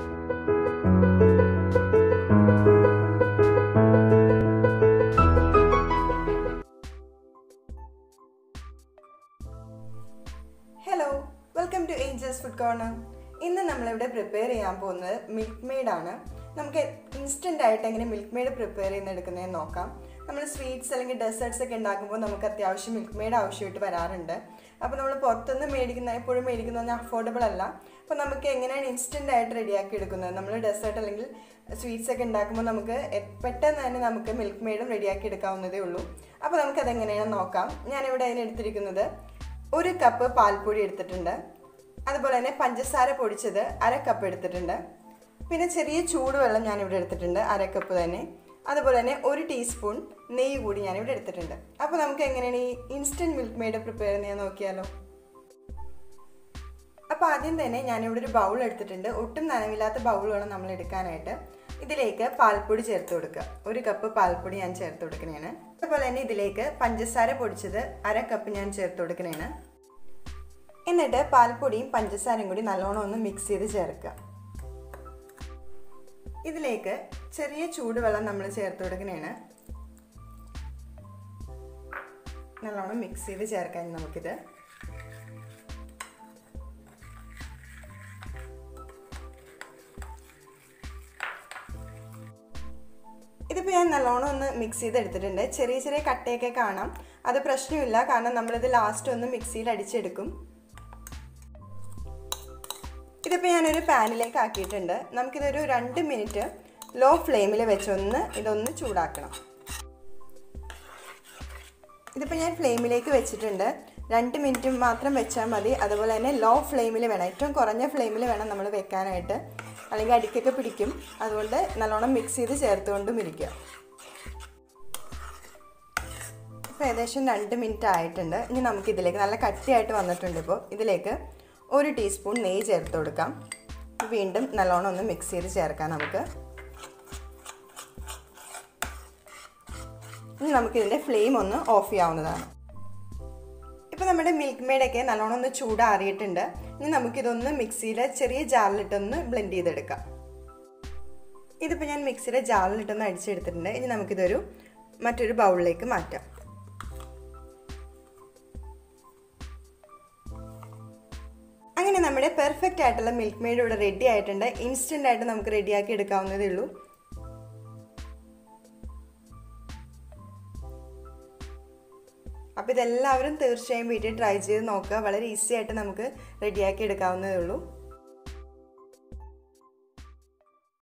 hello welcome to angels food corner ഇന്ന് നമ്മളിവിടെ prepare ചെയ്യാൻ പോകുന്നത് മിൽക്ക് മെയ്ഡ് ആണ് നമുക്ക് ഇൻസ്റ്റൻ്റ് ആയിട്ട് എങ്ങനെ മിൽക്ക് മെയ്ഡ് പ്രിപ്പയർ ചെയ്യുന്ന എടുക്കുന്നതെന്ന് നോക്കാം നമ്മൾ സ്വീറ്റ്സ് അല്ലെങ്കിൽ ഡെസേർട്സ് ഒക്കെ ഉണ്ടാക്കുമ്പോൾ നമുക്ക് അത്യാവശ്യം മിൽക്ക് മെയ്ഡ് ആവശ്യമായിട്ട് വരാറുണ്ട് അപ്പോൾ നമ്മൾ പുറത്തുനിന്ന് മേടിക്കുന്ന എപ്പോഴും മേടിക്കുന്നതൊന്നും അഫോർഡബിൾ അല്ല അപ്പോൾ നമുക്ക് എങ്ങനെയാണ് ഇൻസ്റ്റൻ്റ് ആയിട്ട് റെഡിയാക്കി എടുക്കുന്നത് നമ്മൾ ഡെസേർട്ട് അല്ലെങ്കിൽ സ്വീറ്റ്സ് ഒക്കെ ഉണ്ടാക്കുമ്പോൾ നമുക്ക് എ- പെട്ടെന്ന് തന്നെ നമുക്ക് മിൽക്ക് മെയ്ഡും റെഡിയാക്കി എടുക്കാവുന്നതേ ഉള്ളൂ അപ്പോൾ നമുക്കത് എങ്ങനെയാണെന്ന് നോക്കാം ഞാനിവിടെ അതിന് എടുത്തിരിക്കുന്നത് ഒരു കപ്പ് പാൽപ്പൊടി എടുത്തിട്ടുണ്ട് അതുപോലെ തന്നെ പഞ്ചസാര പൊടിച്ചത് അര കപ്പ് എടുത്തിട്ടുണ്ട് പിന്നെ ചെറിയ ചൂടുവെള്ളം ഞാനിവിടെ എടുത്തിട്ടുണ്ട് അര കപ്പ് തന്നെ അതുപോലെ തന്നെ ഒരു ടീസ്പൂൺ നെയ്യ് കൂടി ഞാനിവിടെ എടുത്തിട്ടുണ്ട് അപ്പോൾ നമുക്ക് എങ്ങനെയാണ് ഈ ഇൻസ്റ്റൻറ്റ് മിൽക്ക് മെയ്ഡ് പ്രിപ്പയർ ചെയ്യുന്നത് നോക്കിയാലോ അപ്പോൾ ആദ്യം തന്നെ ഞാനിവിടെ ഒരു ബൗൾ എടുത്തിട്ടുണ്ട് ഒട്ടും നനവില്ലാത്ത ബൗൾ വേണം നമ്മൾ എടുക്കാനായിട്ട് ഇതിലേക്ക് പാൽപ്പൊടി ചേർത്ത് കൊടുക്കുക ഒരു കപ്പ് പാൽപ്പൊടി ഞാൻ ചേർത്ത് കൊടുക്കണേണ് അതുപോലെ തന്നെ ഇതിലേക്ക് പഞ്ചസാര പൊടിച്ചത് അര കപ്പ് ഞാൻ ചേർത്ത് കൊടുക്കണേണ് എന്നിട്ട് പാൽപ്പൊടിയും പഞ്ചസാരയും കൂടി നല്ലോണം ഒന്ന് മിക്സ് ചെയ്ത് ചേർക്കുക ഇതിലേക്ക് ചെറിയ ചൂടുവെള്ളം നമ്മൾ ചേർത്ത് കൊടുക്കണേണ് നല്ലോണം മിക്സ് ചെയ്ത് ചേർക്കാൻ നമുക്കിത് ഇതിപ്പോൾ ഞാൻ നല്ലോണം ഒന്ന് മിക്സ് ചെയ്ത് എടുത്തിട്ടുണ്ട് ചെറിയ ചെറിയ കട്ടയൊക്കെ കാണാം അത് പ്രശ്നമില്ല കാരണം നമ്മളിത് ലാസ്റ്റ് ഒന്ന് മിക്സിയിൽ അടിച്ചെടുക്കും ഇതിപ്പോൾ ഞാനൊരു പാനിലേക്ക് ആക്കിയിട്ടുണ്ട് നമുക്കിതൊരു രണ്ട് മിനിറ്റ് ലോ ഫ്ലെയിമിൽ വെച്ചൊന്ന് ഇതൊന്ന് ചൂടാക്കണം ഇതിപ്പോൾ ഞാൻ ഫ്ലെയിമിലേക്ക് വെച്ചിട്ടുണ്ട് രണ്ട് മിനിറ്റ് മാത്രം വെച്ചാൽ മതി അതുപോലെ തന്നെ ലോ ഫ്ലെയിമിൽ വേണം ഏറ്റവും കുറഞ്ഞ ഫ്ലെയിമിൽ വേണം നമ്മൾ വെക്കാനായിട്ട് അല്ലെങ്കിൽ അടിക്കൊക്കെ പിടിക്കും അതുകൊണ്ട് നല്ലോണം മിക്സ് ചെയ്ത് ചേർത്തുകൊണ്ടും ഇരിക്കുക ഇപ്പോൾ ഏകദേശം രണ്ട് മിനിറ്റ് ആയിട്ടുണ്ട് ഇനി നമുക്ക് ഇതിലേക്ക് നല്ല കട്ടിയായിട്ട് വന്നിട്ടുണ്ട് ഇപ്പോൾ ഇതിലേക്ക് ഒരു ടീസ്പൂൺ നെയ്യ് ചേർത്ത് കൊടുക്കാം വീണ്ടും നല്ലോണം ഒന്ന് മിക്സ് ചെയ്ത് ചേർക്കാം നമുക്ക് ഇനി നമുക്കിതിൻ്റെ ഫ്ലെയിം ഒന്ന് ഓഫ് ചെയ്യാവുന്നതാണ് ഇപ്പോൾ നമ്മുടെ മിൽക്ക് മെയ്ഡൊക്കെ നല്ലോണം ഒന്ന് ചൂടാറിയിട്ടുണ്ട് ഇനി നമുക്കിതൊന്ന് മിക്സിയിലെ ചെറിയ ജാറിലിട്ടൊന്ന് ബ്ലെൻഡ് ചെയ്തെടുക്കാം ഇതിപ്പോൾ ഞാൻ മിക്സിയുടെ ജാറിലിട്ടൊന്ന് അടിച്ചെടുത്തിട്ടുണ്ട് ഇനി നമുക്കിതൊരു മറ്റൊരു ബൗളിലേക്ക് മാറ്റാം അങ്ങനെ നമ്മുടെ പെർഫെക്റ്റ് ആയിട്ടുള്ള മിൽക്ക് മെയ്ഡ് ഇവിടെ റെഡി ആയിട്ടുണ്ട് ഇൻസ്റ്റൻ്റ് ആയിട്ട് നമുക്ക് റെഡിയാക്കി എടുക്കാവുന്നതേ ഉള്ളൂ അപ്പോൾ ഇതെല്ലാവരും തീർച്ചയായും വീട്ടിൽ ട്രൈ ചെയ്ത് നോക്കുക വളരെ ഈസി ആയിട്ട് നമുക്ക് റെഡിയാക്കി എടുക്കാവുന്നതേ ഉള്ളൂ